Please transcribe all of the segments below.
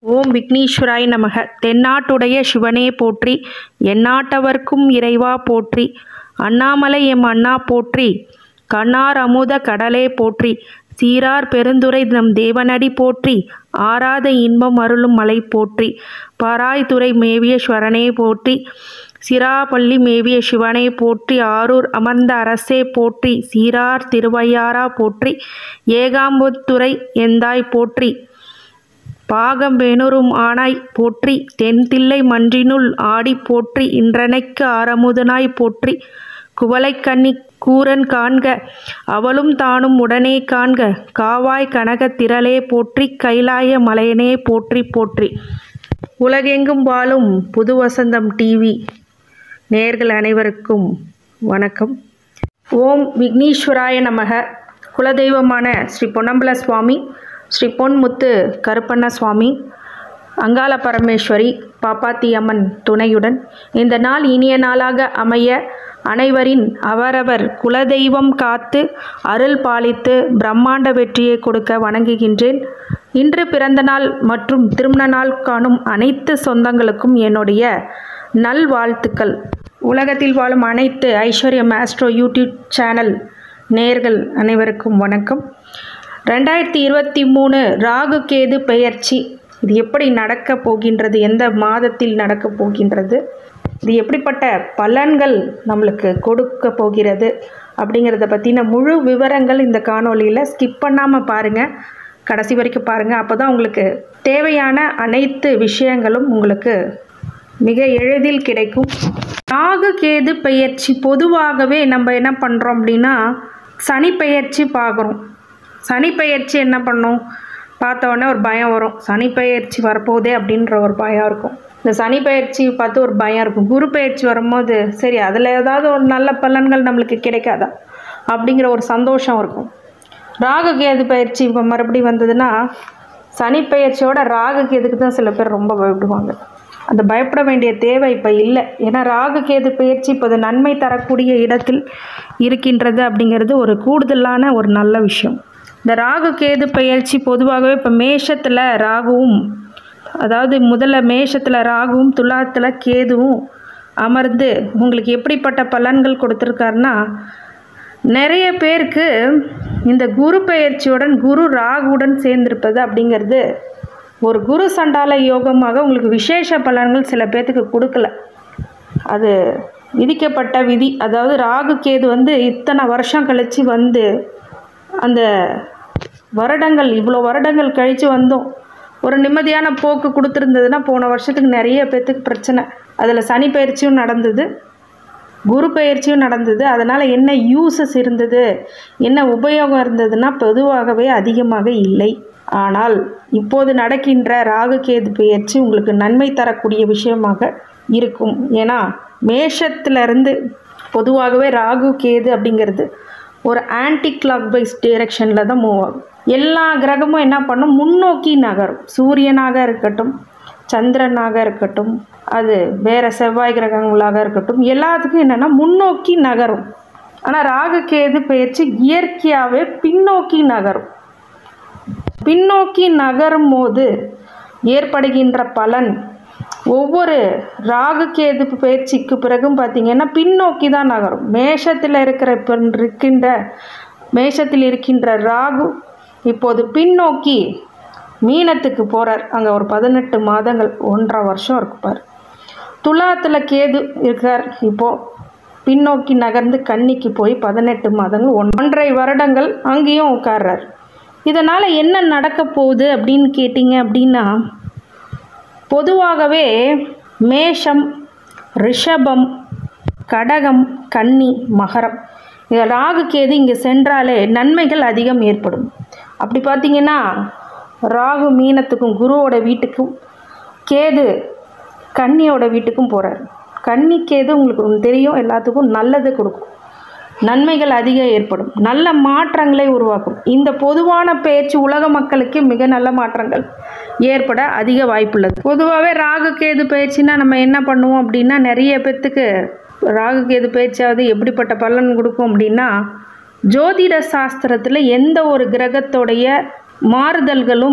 ஓம் விக்னேஸ்வராய் நமக தென்னாட்டுடைய சிவனே போற்றி எந்நாட்டவர்க்கும் இறைவா போற்றி அண்ணாமலை எம் அண்ணா போற்றி கண்ணார் அமுத கடலே போற்றி சீரார் பெருந்துரை நம் தேவனடி போற்றி ஆராத இன்பம் அருளும் மலை போற்றி பாராய்துறை மேவிய ஸ்வரனே போற்றி சிராப்பள்ளி மேவிய சிவனே போற்றி ஆரூர் அமர்ந்த அரசே போற்றி சீரார் திருவையாரா போற்றி ஏகாம்பத்துறை எந்தாய் போற்றி பாகம் வேணுறும் ஆனாய் போற்றி தென்தில்லை மன்றினுள் ஆடி போற்றி இன்றனைக்கு ஆரமுதனாய் போற்றி குவளைக்கண்ணி கூரன் காண்க அவளும் தானும் உடனே காண்க காவாய் கனக திரளே போற்றி கைலாய மலையனே போற்றி போற்றி உலகெங்கும் வாழும் புது வசந்தம் டிவி நேர்கள் அனைவருக்கும் வணக்கம் ஓம் விக்னேஸ்வராய நமக குலதெய்வமான ஸ்ரீ பொன்னம்பல சுவாமி ஸ்ரீ பொன்முத்து கருப்பண்ண சுவாமி அங்காள பரமேஸ்வரி பாப்பாத்தி அம்மன் துணையுடன் இந்த நாள் இனிய நாளாக அமைய அனைவரின் அவரவர் குலதெய்வம் காத்து அருள் பாலித்து பிரம்மாண்ட வெற்றியை கொடுக்க வணங்குகின்றேன் இன்று பிறந்த நாள் மற்றும் திருமண நாள் காணும் அனைத்து சொந்தங்களுக்கும் என்னுடைய நல்வாழ்த்துக்கள் உலகத்தில் வாழும் அனைத்து ஐஸ்வர்யம் ஆஸ்ட்ரோ யூடியூப் சேனல் நேர்கள் அனைவருக்கும் வணக்கம் ரெண்டாயிரத்தி இருபத்தி மூணு ராகு கேது பெயர்ச்சி இது எப்படி நடக்கப் போகின்றது எந்த மாதத்தில் நடக்கப் போகின்றது இது எப்படிப்பட்ட பலன்கள் நம்மளுக்கு கொடுக்க போகிறது அப்படிங்கிறத பற்றின முழு விவரங்கள் இந்த காணொளியில் ஸ்கிப் பண்ணாமல் பாருங்கள் கடைசி வரைக்கும் பாருங்கள் அப்போ தான் உங்களுக்கு தேவையான அனைத்து விஷயங்களும் உங்களுக்கு மிக எளிதில் கிடைக்கும் ராகு கேது பெயர்ச்சி பொதுவாகவே நம்ம என்ன பண்ணுறோம் அப்படின்னா சனி பெயர்ச்சி பார்க்குறோம் சனி பெயர்ச்சி என்ன பண்ணும் பார்த்த உடனே ஒரு பயம் வரும் சனி பெயர்ச்சி வரப்போதே அப்படின்ற ஒரு பயம் இருக்கும் இந்த சனி பயிற்சி பார்த்து ஒரு பயம் இருக்கும் குரு பயிற்சி வரும்போது சரி அதில் ஏதாவது ஒரு நல்ல பலன்கள் நம்மளுக்கு கிடைக்காதா அப்படிங்கிற ஒரு சந்தோஷம் இருக்கும் ராகு கேது பயிற்சி இப்போ மறுபடியும் வந்ததுன்னா சனி பயிற்சியோட ராகு கேதுக்கு தான் சில பேர் ரொம்ப பயப்படுவாங்க அந்த பயப்பட வேண்டிய தேவை இப்போ இல்லை ஏன்னா ராகு கேது பயிற்சி இப்போது நன்மை தரக்கூடிய இடத்தில் இருக்கின்றது அப்படிங்கிறது ஒரு கூடுதலான ஒரு நல்ல விஷயம் இந்த ராகு கேது பயிற்சி பொதுவாகவே இப்போ மேஷத்தில் ராகுவும் அதாவது முதல்ல மேஷத்தில் ராகுவும் துலாத்தில் கேதுவும் அமர்ந்து உங்களுக்கு எப்படிப்பட்ட பலன்கள் கொடுத்துருக்காருன்னா நிறைய பேருக்கு இந்த குரு பெயர்ச்சியுடன் குரு ராகுவுடன் சேர்ந்திருப்பது அப்படிங்கிறது ஒரு குரு சண்டால யோகமாக உங்களுக்கு விசேஷ பலன்கள் சில பேர்த்துக்கு கொடுக்கல அது விதிக்கப்பட்ட விதி அதாவது ராகு கேது வந்து இத்தனை வருஷம் கழித்து வந்து அந்த வருடங்கள் இவ்வளோ வருடங்கள் கழித்து வந்தோம் ஒரு நிம்மதியான போக்கு கொடுத்துருந்ததுன்னா போன வருஷத்துக்கு நிறைய பேர்த்துக்கு பிரச்சனை அதில் சனி பயிற்சியும் நடந்தது குரு பயிற்சியும் நடந்தது அதனால் என்ன யூசஸ் இருந்தது என்ன உபயோகம் இருந்ததுன்னா பொதுவாகவே அதிகமாக இல்லை ஆனால் இப்போது நடக்கின்ற ராகு கேது பயிற்சி உங்களுக்கு நன்மை தரக்கூடிய விஷயமாக இருக்கும் ஏன்னா மேஷத்திலிருந்து பொதுவாகவே ராகு கேது அப்படிங்கிறது ஒரு ஆன்டி கிளாக் வைஸ் டிரெக்ஷனில் தான் மூவ் ஆகும் எல்லா கிரகமும் என்ன பண்ணும் முன்னோக்கி நகரும் சூரியனாக இருக்கட்டும் சந்திரனாக இருக்கட்டும் அது வேறு செவ்வாய் கிரகங்களாக இருக்கட்டும் எல்லாத்துக்கும் என்னென்னா முன்னோக்கி நகரும் ஆனால் ராகு கேது பயிற்சி இயற்கையாகவே பின்னோக்கி நகரும் பின்னோக்கி நகரும் போது ஏற்படுகின்ற பலன் ஒவ்வொரு ராகு கேது பயிற்சிக்கு பிறகும் பார்த்திங்கன்னா பின்னோக்கி தான் நகரும் மேஷத்தில் இருக்கிற இப்போ இருக்கின்ற மேஷத்தில் இருக்கின்ற ராகு இப்போது பின்னோக்கி மீனத்துக்கு போகிறார் அங்கே ஒரு பதினெட்டு மாதங்கள் ஒன்றரை வருஷம் இருக்குப்பார் துலாத்தில் கேது இருக்கார் இப்போது பின்னோக்கி நகர்ந்து கன்னிக்கு போய் பதினெட்டு மாதங்கள் ஒன்றரை வருடங்கள் அங்கேயும் உட்கார்றார் இதனால் என்ன நடக்க போகுது அப்படின்னு கேட்டிங்க அப்படின்னா பொதுவாகவே மேஷம் ரிஷபம் கடகம் கன்னி மகரம் இதில் ராகு கேது இங்கே சென்றாலே நன்மைகள் அதிகம் ஏற்படும் அப்படி பார்த்தீங்கன்னா ராகு மீனத்துக்கும் குருவோட வீட்டுக்கும் கேது கன்னியோட வீட்டுக்கும் போகிறார் கன்னி கேது உங்களுக்கு தெரியும் எல்லாத்துக்கும் நல்லது கொடுக்கும் நன்மைகள் அதிகம் ஏற்படும் நல்ல மாற்றங்களை உருவாக்கும் இந்த பொதுவான பேச்சு உலக மக்களுக்கு மிக நல்ல மாற்றங்கள் ஏற்பட அதிக வாய்ப்புள்ளது பொதுவாகவே ராகு கேது பயிற்சினா நம்ம என்ன பண்ணுவோம் அப்படின்னா நிறைய பேர்த்துக்கு ராகு கேது பயிற்சியாவது எப்படிப்பட்ட பலன் கொடுக்கும் அப்படின்னா ஜோதிட சாஸ்திரத்தில் எந்த ஒரு கிரகத்தோடைய மாறுதல்களும்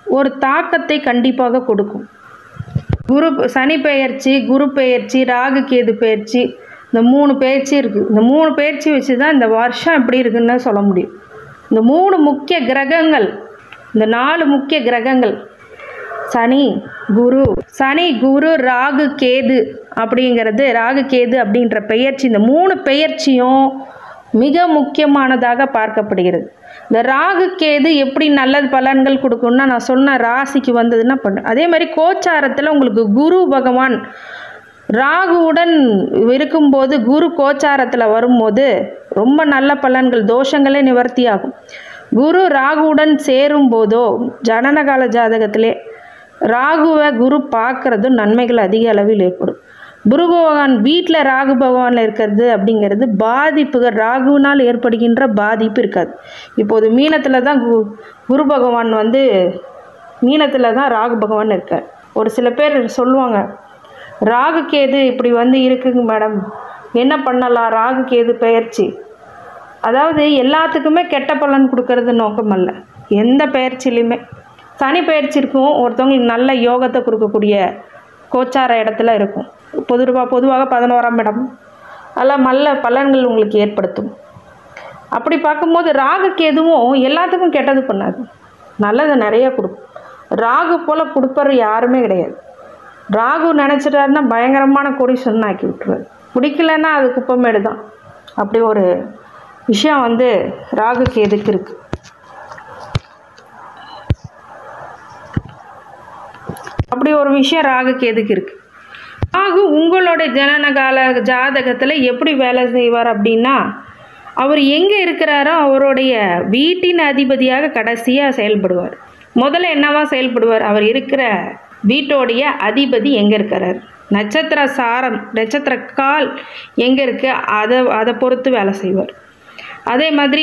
ஒரு தாக்கத்தை கண்டிப்பாக கொடுக்கும் குரு சனி பெயர்ச்சி குரு பெயர்ச்சி ராகு கேது பெயர்ச்சி இந்த மூணு பெயர்ச்சி இருக்குது இந்த மூணு பெயர்ச்சி வச்சு தான் இந்த வருஷம் எப்படி இருக்குன்னு சொல்ல முடியும் இந்த மூணு முக்கிய கிரகங்கள் இந்த நாலு முக்கிய கிரகங்கள் சனி குரு சனி குரு ராகு கேது அப்படிங்கிறது ராகு கேது அப்படின்ற பெயர்ச்சி இந்த மூணு பெயர்ச்சியும் மிக முக்கியமானதாக பார்க்கப்படுகிறது இந்த ராகு கேது எப்படி நல்ல பலன்கள் கொடுக்கும்னா நான் சொன்ன ராசிக்கு வந்ததுன்னா பண்ணு அதே மாதிரி கோச்சாரத்தில் உங்களுக்கு குரு பகவான் ராகுவுடன் இருக்கும்போது குரு கோச்சாரத்தில் வரும்போது ரொம்ப நல்ல பலன்கள் தோஷங்களே நிவர்த்தி ஆகும் குரு ராகுவுடன் சேரும் போதோ ஜனனகால ஜாதகத்திலே ராகுவை குரு பார்க்கறதும் நன்மைகள் அதிக அளவில் ஏற்படும் குரு பகவான் வீட்டில் ராகு பகவானில் இருக்கிறது அப்படிங்கிறது பாதிப்புகள் ராகுவினால் ஏற்படுகின்ற பாதிப்பு இருக்காது இப்போது மீனத்தில் தான் கு குரு பகவான் வந்து மீனத்தில் தான் ராகு பகவான் இருக்கார் ஒரு சில பேர் சொல்லுவாங்க ராகு கேது இப்படி வந்து இருக்குங்க மேடம் என்ன பண்ணலாம் ராகு கேது பெயர்ச்சி அதாவது எல்லாத்துக்குமே கெட்ட பலன் கொடுக்கறது நோக்கம் அல்ல எந்த பெயர்ச்சிலையுமே சனி பெயர்ச்சி இருக்கும் ஒருத்தவங்களுக்கு நல்ல யோகத்தை கொடுக்கக்கூடிய கோச்சார இடத்துல இருக்கும் பொதுவாக பொதுவாக பதினோராம் இடம் அதெல்லாம் நல்ல பலன்கள் உங்களுக்கு ஏற்படுத்தும் அப்படி பார்க்கும்போது ராகு கேதுவும் எல்லாத்துக்கும் கெட்டது பண்ணாது நல்லதை நிறைய கொடுக்கும் ராகு போல் கொடுப்பவர் யாருமே கிடையாது ராகு நினச்சிட்டாருன்னா பயங்கரமான கொடிசன் ஆக்கி விட்டுருவார் பிடிக்கலன்னா அது குப்பமேடு தான் அப்படி ஒரு விஷயம் வந்து ராகு கேதுக்கு இருக்குது அப்படி ஒரு விஷயம் ராகு கேதுக்கு இருக்குது ராகு உங்களோட ஜனனகால ஜாதகத்தில் எப்படி வேலை செய்வார் அப்படின்னா அவர் எங்கே இருக்கிறாரோ அவருடைய வீட்டின் அதிபதியாக கடைசியாக செயல்படுவார் முதல்ல என்னவா செயல்படுவார் அவர் இருக்கிற வீட்டோடைய அதிபதி எங்கே இருக்கிறார் நட்சத்திர சாரம் நட்சத்திர கால் எங்கே இருக்குது அதை அதை பொறுத்து வேலை செய்வார் அதே மாதிரி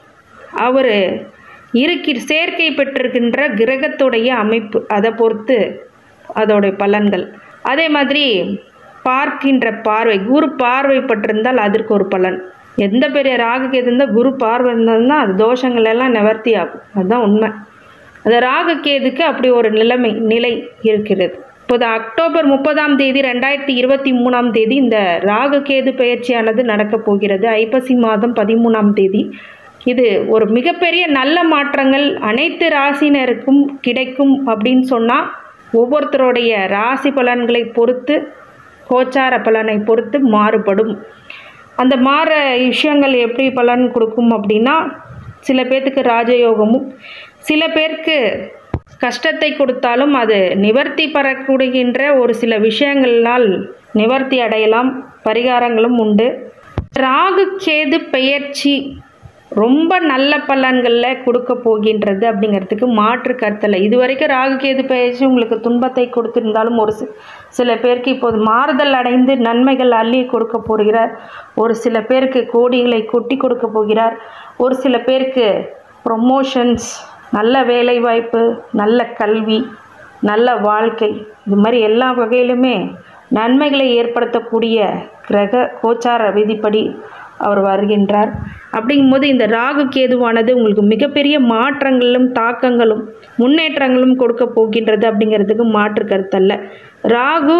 அவர் இருக்கி சேர்க்கை பெற்றிருக்கின்ற கிரகத்துடைய அமைப்பு அதை பொறுத்து அதோடைய பலன்கள் அதே மாதிரி பார்க்கின்ற பார்வை குரு பார்வைப்பட்டிருந்தால் அதற்கு ஒரு பலன் எந்த பெரிய ராகுக்கு இருந்தால் குரு பார்வை இருந்ததுன்னா அது தோஷங்கள் எல்லாம் நிவர்த்தி ஆகும் அதுதான் உண்மை அந்த ராகு கேதுக்கு அப்படி ஒரு நிலைமை நிலை இருக்கிறது இப்போது அக்டோபர் முப்பதாம் தேதி ரெண்டாயிரத்தி இருபத்தி மூணாம் தேதி இந்த ராகு கேது பயிற்சியானது நடக்கப் போகிறது ஐப்பசி மாதம் பதிமூணாம் தேதி இது ஒரு மிகப்பெரிய நல்ல மாற்றங்கள் அனைத்து ராசினருக்கும் கிடைக்கும் அப்படின்னு சொன்னால் ஒவ்வொருத்தருடைய ராசி பலன்களை பொறுத்து கோச்சார பலனை பொறுத்து மாறுபடும் அந்த மாற விஷயங்கள் எப்படி பலன் கொடுக்கும் அப்படின்னா சில பேர்த்துக்கு ராஜயோகமும் சில பேருக்கு கஷ்டத்தை கொடுத்தாலும் அது நிவர்த்தி பெறக்கூடிகின்ற ஒரு சில விஷயங்களால் நிவர்த்தி அடையலாம் பரிகாரங்களும் உண்டு ராகு கேது பெயர்ச்சி ரொம்ப நல்ல பலன்களில் கொடுக்க போகின்றது அப்படிங்கிறதுக்கு மாற்று கருத்தில் இது வரைக்கும் ராகு கேது பயிற்சி உங்களுக்கு துன்பத்தை கொடுத்திருந்தாலும் ஒரு சி சில பேருக்கு இப்போது மாறுதல் அடைந்து நன்மைகள் அள்ளி கொடுக்க போகிறார் ஒரு சில பேருக்கு கோடிகளை கொட்டி கொடுக்க போகிறார் ஒரு சில பேருக்கு ப்ரொமோஷன்ஸ் நல்ல வேலைவாய்ப்பு நல்ல கல்வி நல்ல வாழ்க்கை இது மாதிரி எல்லா வகையிலுமே நன்மைகளை ஏற்படுத்தக்கூடிய கிரக கோச்சார விதிப்படி அவர் வருகின்றார் அப்படிங்கும்போது இந்த ராகு கேதுவானது உங்களுக்கு மிகப்பெரிய மாற்றங்களும் தாக்கங்களும் முன்னேற்றங்களும் கொடுக்க போகின்றது அப்படிங்கிறதுக்கு மாற்று கருத்தல்ல ராகு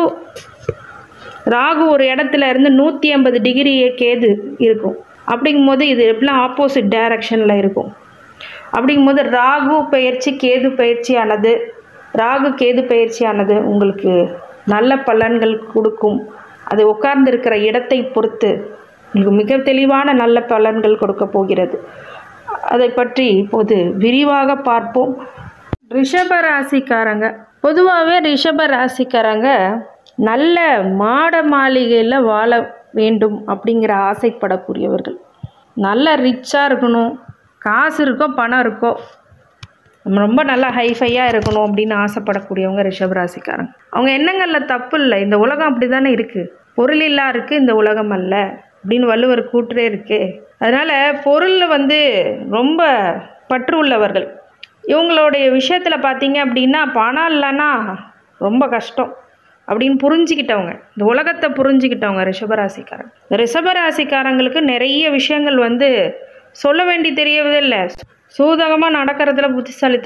ராகு ஒரு இடத்துல இருந்து நூற்றி ஐம்பது டிகிரி கேது இருக்கும் அப்படிங்கும்போது இது எப்படிலாம் ஆப்போசிட் டைரக்ஷனில் இருக்கும் அப்படிங்கும்போது ராகு பயிற்சி கேது பயிற்சியானது ராகு கேது பயிற்சியானது உங்களுக்கு நல்ல பலன்கள் கொடுக்கும் அது உட்கார்ந்திருக்கிற இடத்தை பொறுத்து உங்களுக்கு மிக தெளிவான நல்ல பலன்கள் கொடுக்க போகிறது அதை பற்றி இப்போது விரிவாக பார்ப்போம் ரிஷப ராசிக்காரங்க பொதுவாகவே ரிஷப ராசிக்காரங்க நல்ல மாட மாளிகையில் வாழ வேண்டும் அப்படிங்கிற ஆசைப்படக்கூடியவர்கள் நல்ல ரிச்சாக இருக்கணும் காசு இருக்கோ பணம் இருக்கோ நம்ம ரொம்ப நல்லா ஹைஃபையாக இருக்கணும் அப்படின்னு ஆசைப்படக்கூடியவங்க ரிஷப ராசிக்காரங்க அவங்க எண்ணங்களில் தப்பு இல்லை இந்த உலகம் அப்படி தானே இருக்குது பொருள் இல்லா இருக்குது இந்த உலகம் அல்ல அப்படின்னு வள்ளுவர் கூற்றே இருக்கு அதனால் பொருளில் வந்து ரொம்ப பற்று உள்ளவர்கள் இவங்களுடைய விஷயத்தில் பார்த்தீங்க அப்படின்னா பணம் இல்லைன்னா ரொம்ப கஷ்டம் அப்படின்னு புரிஞ்சுக்கிட்டவங்க இந்த உலகத்தை புரிஞ்சுக்கிட்டவங்க ரிஷபராசிக்காரங்க இந்த ரிஷபராசிக்காரங்களுக்கு நிறைய விஷயங்கள் வந்து சொல்ல வேண்டி தெரியவதில்லை சூதகமாக நடக்கிறதுல புத்திசாலித்தனம்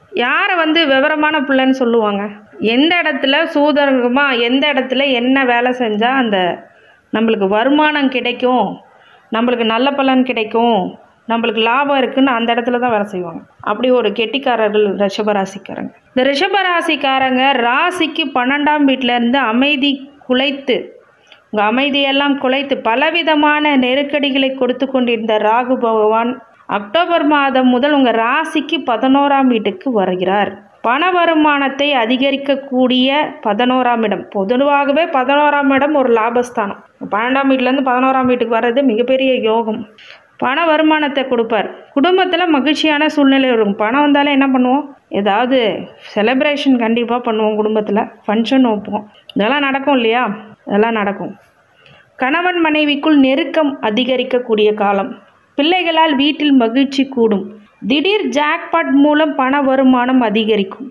யாரை வந்து விவரமான பிள்ளைன்னு சொல்லுவாங்க எந்த இடத்துல சூதரகமாக எந்த இடத்துல என்ன வேலை செஞ்சால் அந்த நம்மளுக்கு வருமானம் கிடைக்கும் நம்மளுக்கு நல்ல பலன் கிடைக்கும் நம்மளுக்கு லாபம் இருக்குன்னு அந்த இடத்துல தான் வேலை செய்வாங்க அப்படி ஒரு கெட்டிக்காரர்கள் ரிஷபராசிக்காரங்க இந்த ரிஷபராசிக்காரங்க ராசிக்கு பன்னெண்டாம் வீட்டிலேருந்து அமைதி குலைத்து உங்கள் அமைதியெல்லாம் குலைத்து பலவிதமான நெருக்கடிகளை கொடுத்து கொண்டிருந்த ராகு பகவான் அக்டோபர் மாதம் முதல் உங்கள் ராசிக்கு பதினோராம் வீட்டுக்கு வருகிறார் பண வருமானத்தை அதிகரிக்கக்கூடிய பதினோராம் இடம் பொதுவாகவே பதினோராம் இடம் ஒரு லாபஸ்தானம் பன்னெண்டாம் வீட்டிலேருந்து பதினோராம் வீட்டுக்கு வர்றது மிகப்பெரிய யோகம் பண வருமானத்தை கொடுப்பார் குடும்பத்தில் மகிழ்ச்சியான சூழ்நிலை இருக்கும் பணம் வந்தாலே என்ன பண்ணுவோம் ஏதாவது செலிப்ரேஷன் கண்டிப்பாக பண்ணுவோம் குடும்பத்தில் ஃபங்க்ஷன் வைப்போம் இதெல்லாம் நடக்கும் இல்லையா இதெல்லாம் நடக்கும் கணவன் மனைவிக்குள் நெருக்கம் அதிகரிக்கக்கூடிய காலம் பிள்ளைகளால் வீட்டில் மகிழ்ச்சி கூடும் திடீர் ஜாக்பாட் மூலம் பண வருமானம் அதிகரிக்கும்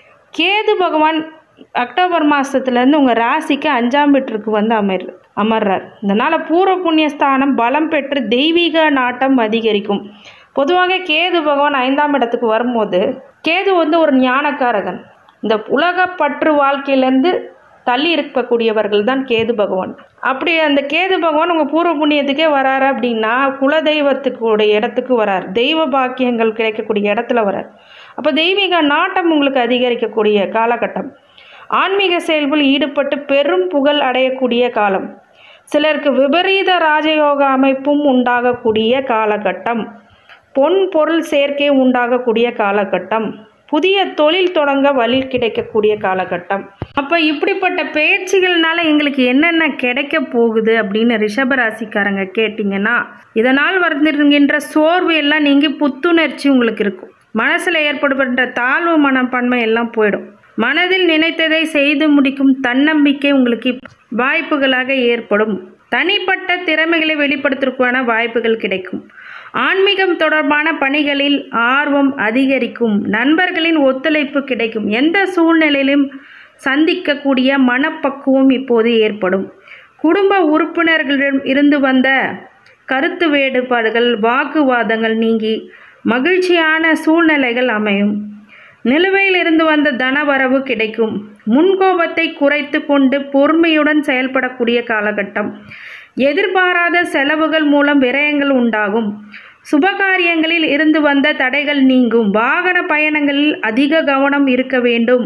கேது பகவான் அக்டோபர் மாதத்துலேருந்து உங்கள் ராசிக்கு அஞ்சாம் வீட்டிற்கு வந்து அமர் அமர்றார் இதனால் பூர்வ புண்ணியஸ்தானம் பலம் பெற்று தெய்வீக நாட்டம் அதிகரிக்கும் பொதுவாக கேது பகவான் ஐந்தாம் இடத்துக்கு வரும்போது கேது வந்து ஒரு ஞானக்காரகன் இந்த உலக பற்று வாழ்க்கையிலேருந்து தள்ளி இருக்கக்கூடியவர்கள் தான் கேது பகவான் அப்படி அந்த கேது பகவான் உங்கள் பூர்வ புண்ணியத்துக்கே வராரு அப்படின்னா குலதெய்வத்துக்குடைய இடத்துக்கு வரார் தெய்வ பாக்கியங்கள் கிடைக்கக்கூடிய இடத்துல வரார் அப்போ தெய்வீக நாட்டம் உங்களுக்கு அதிகரிக்கக்கூடிய காலகட்டம் ஆன்மீக செயல்கள் ஈடுபட்டு பெரும் புகழ் அடையக்கூடிய காலம் சிலருக்கு விபரீத ராஜயோக அமைப்பும் உண்டாகக்கூடிய காலகட்டம் பொன் பொருள் சேர்க்கை உண்டாகக்கூடிய காலகட்டம் புதிய தொழில் தொடங்க வழி கிடைக்கக்கூடிய காலகட்டம் அப்போ இப்படிப்பட்ட பேச்சுகள்னால எங்களுக்கு என்னென்ன கிடைக்க போகுது அப்படின்னு ரிஷபராசிக்காரங்க கேட்டிங்கன்னா இதனால் வருகின்ற சோர்வு எல்லாம் நீங்கி புத்துணர்ச்சி உங்களுக்கு இருக்கும் மனசில் ஏற்படுகின்ற தாழ்வு மனப்பான்மை எல்லாம் போயிடும் மனதில் நினைத்ததை செய்து முடிக்கும் தன்னம்பிக்கை உங்களுக்கு வாய்ப்புகளாக ஏற்படும் தனிப்பட்ட திறமைகளை வெளிப்படுத்துவதற்கான வாய்ப்புகள் கிடைக்கும் ஆன்மீகம் தொடர்பான பணிகளில் ஆர்வம் அதிகரிக்கும் நண்பர்களின் ஒத்துழைப்பு கிடைக்கும் எந்த சூழ்நிலையிலும் சந்திக்கக்கூடிய மனப்பக்குவம் இப்போது ஏற்படும் குடும்ப உறுப்பினர்களிடம் இருந்து வந்த கருத்து வேறுபாடுகள் வாக்குவாதங்கள் நீங்கி மகிழ்ச்சியான சூழ்நிலைகள் அமையும் நிலுவையில் இருந்து வந்த தனவரவு கிடைக்கும் முன்கோபத்தை குறைத்து கொண்டு பொறுமையுடன் செயல்படக்கூடிய காலகட்டம் எதிர்பாராத செலவுகள் மூலம் விரயங்கள் உண்டாகும் சுபகாரியங்களில் இருந்து வந்த தடைகள் நீங்கும் வாகன பயணங்களில் அதிக கவனம் இருக்க வேண்டும்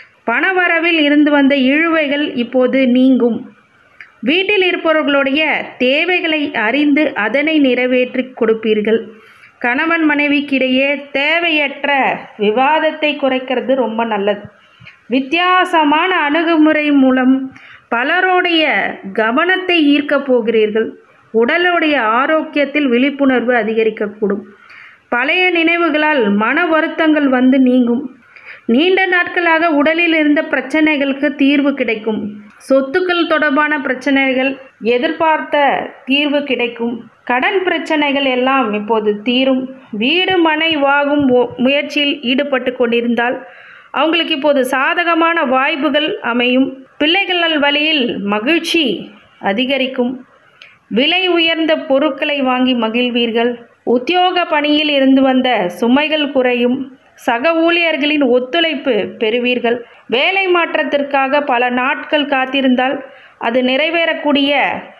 பணவரவில் இருந்து வந்த இழுவைகள் இப்போது நீங்கும் வீட்டில் இருப்பவர்களுடைய தேவைகளை அறிந்து அதனை நிறைவேற்றி கொடுப்பீர்கள் கணவன் மனைவிக்கிடையே தேவையற்ற விவாதத்தை குறைக்கிறது ரொம்ப நல்லது வித்தியாசமான அணுகுமுறை மூலம் பலருடைய கவனத்தை ஈர்க்கப் போகிறீர்கள் உடலுடைய ஆரோக்கியத்தில் விழிப்புணர்வு அதிகரிக்கக்கூடும் பழைய நினைவுகளால் மன வருத்தங்கள் வந்து நீங்கும் நீண்ட நாட்களாக உடலில் இருந்த பிரச்சனைகளுக்கு தீர்வு கிடைக்கும் சொத்துக்கள் தொடர்பான பிரச்சனைகள் எதிர்பார்த்த தீர்வு கிடைக்கும் கடன் பிரச்சனைகள் எல்லாம் இப்போது தீரும் வீடு மனை வாகும் மு- முயற்சியில் ஈடுபட்டு கொண்டிருந்தால் அவங்களுக்கு இப்போது சாதகமான வாய்ப்புகள் அமையும் பிள்ளைகள் வழியில் மகிழ்ச்சி அதிகரிக்கும் விலை உயர்ந்த பொருட்களை வாங்கி மகிழ்வீர்கள் உத்தியோக பணியில் இருந்து வந்த சுமைகள் குறையும் சக ஊழியர்களின் ஒத்துழைப்பு பெறுவீர்கள் வேலை மாற்றத்திற்காக பல நாட்கள் காத்திருந்தால் அது நிறைவேறக்கூடிய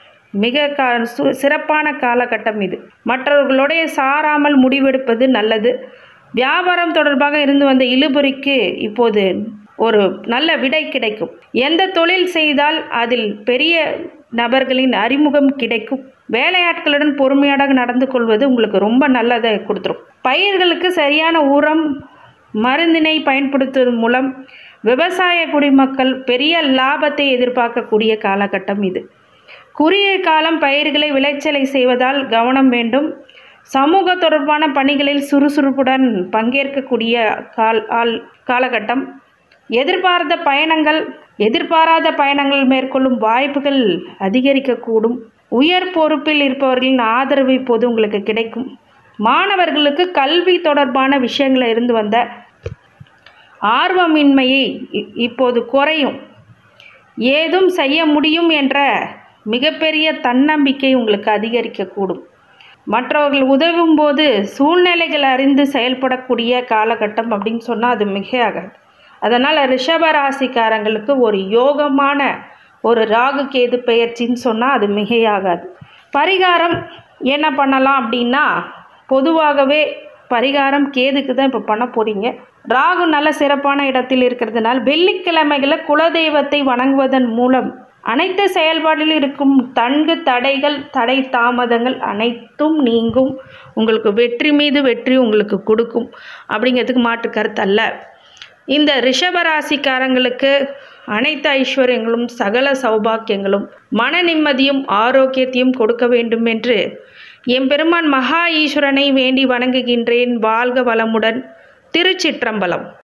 மிக கா சு- சிறப்பான காலகட்டம் இது மற்றவர்களுடைய சாராமல் முடிவெடுப்பது நல்லது வியாபாரம் தொடர்பாக இருந்து வந்த இழுபறிக்கு இப்போது ஒரு நல்ல விடை கிடைக்கும் எந்த தொழில் செய்தால் அதில் பெரிய நபர்களின் அறிமுகம் கிடைக்கும் வேலையாட்களுடன் பொறுமையாக நடந்து கொள்வது உங்களுக்கு ரொம்ப நல்லதை கொடுத்துரும் பயிர்களுக்கு சரியான உரம் மருந்தினை பயன்படுத்துவதன் மூலம் விவசாய குடிமக்கள் பெரிய லாபத்தை எதிர்பார்க்கக்கூடிய காலகட்டம் இது குறுகிய காலம் பயிர்களை விளைச்சலை செய்வதால் கவனம் வேண்டும் சமூக தொடர்பான பணிகளில் சுறுசுறுப்புடன் பங்கேற்கக்கூடிய கால் ஆள் காலகட்டம் எதிர்பார்த்த பயணங்கள் எதிர்பாராத பயணங்கள் மேற்கொள்ளும் வாய்ப்புகள் அதிகரிக்கக்கூடும் உயர் பொறுப்பில் இருப்பவர்களின் ஆதரவு இப்போது உங்களுக்கு கிடைக்கும் மாணவர்களுக்கு கல்வி தொடர்பான விஷயங்களில் இருந்து வந்த ஆர்வமின்மையை இ- இப்போது குறையும் ஏதும் செய்ய முடியும் என்ற மிகப்பெரிய தன்னம்பிக்கை உங்களுக்கு அதிகரிக்கக்கூடும் மற்றவர்கள் உதவும் போது சூழ்நிலைகள் அறிந்து செயல்படக்கூடிய காலகட்டம் அப்படின்னு சொன்னால் அது மிகையாகாது அதனால் ரிஷப ராசிக்காரங்களுக்கு ஒரு யோகமான ஒரு ராகு கேது பெயர்ச்சின்னு சொன்னால் அது மிகையாகாது பரிகாரம் என்ன பண்ணலாம் அப்படின்னா பொதுவாகவே பரிகாரம் கேதுக்கு தான் இப்போ பண்ண போகிறீங்க ராகு நல்ல சிறப்பான இடத்தில் இருக்கிறதுனால வெள்ளிக்கிழமைகளில் குலதெய்வத்தை வணங்குவதன் மூலம் அனைத்து செயல்பாட்டில் இருக்கும் தன்கு தடைகள் தடை தாமதங்கள் அனைத்தும் நீங்கும் உங்களுக்கு வெற்றி மீது வெற்றி உங்களுக்கு கொடுக்கும் அப்படிங்கிறதுக்கு மாற்று கருத்து அல்ல இந்த ரிஷபராசிக்காரங்களுக்கு அனைத்து ஐஸ்வர்யங்களும் சகல சௌபாக்கியங்களும் மன நிம்மதியும் ஆரோக்கியத்தையும் கொடுக்க வேண்டும் என்று எம்பெருமான் மகா ஈஸ்வரனை வேண்டி வணங்குகின்றேன் வாழ்க வளமுடன் திருச்சிற்றம்பலம்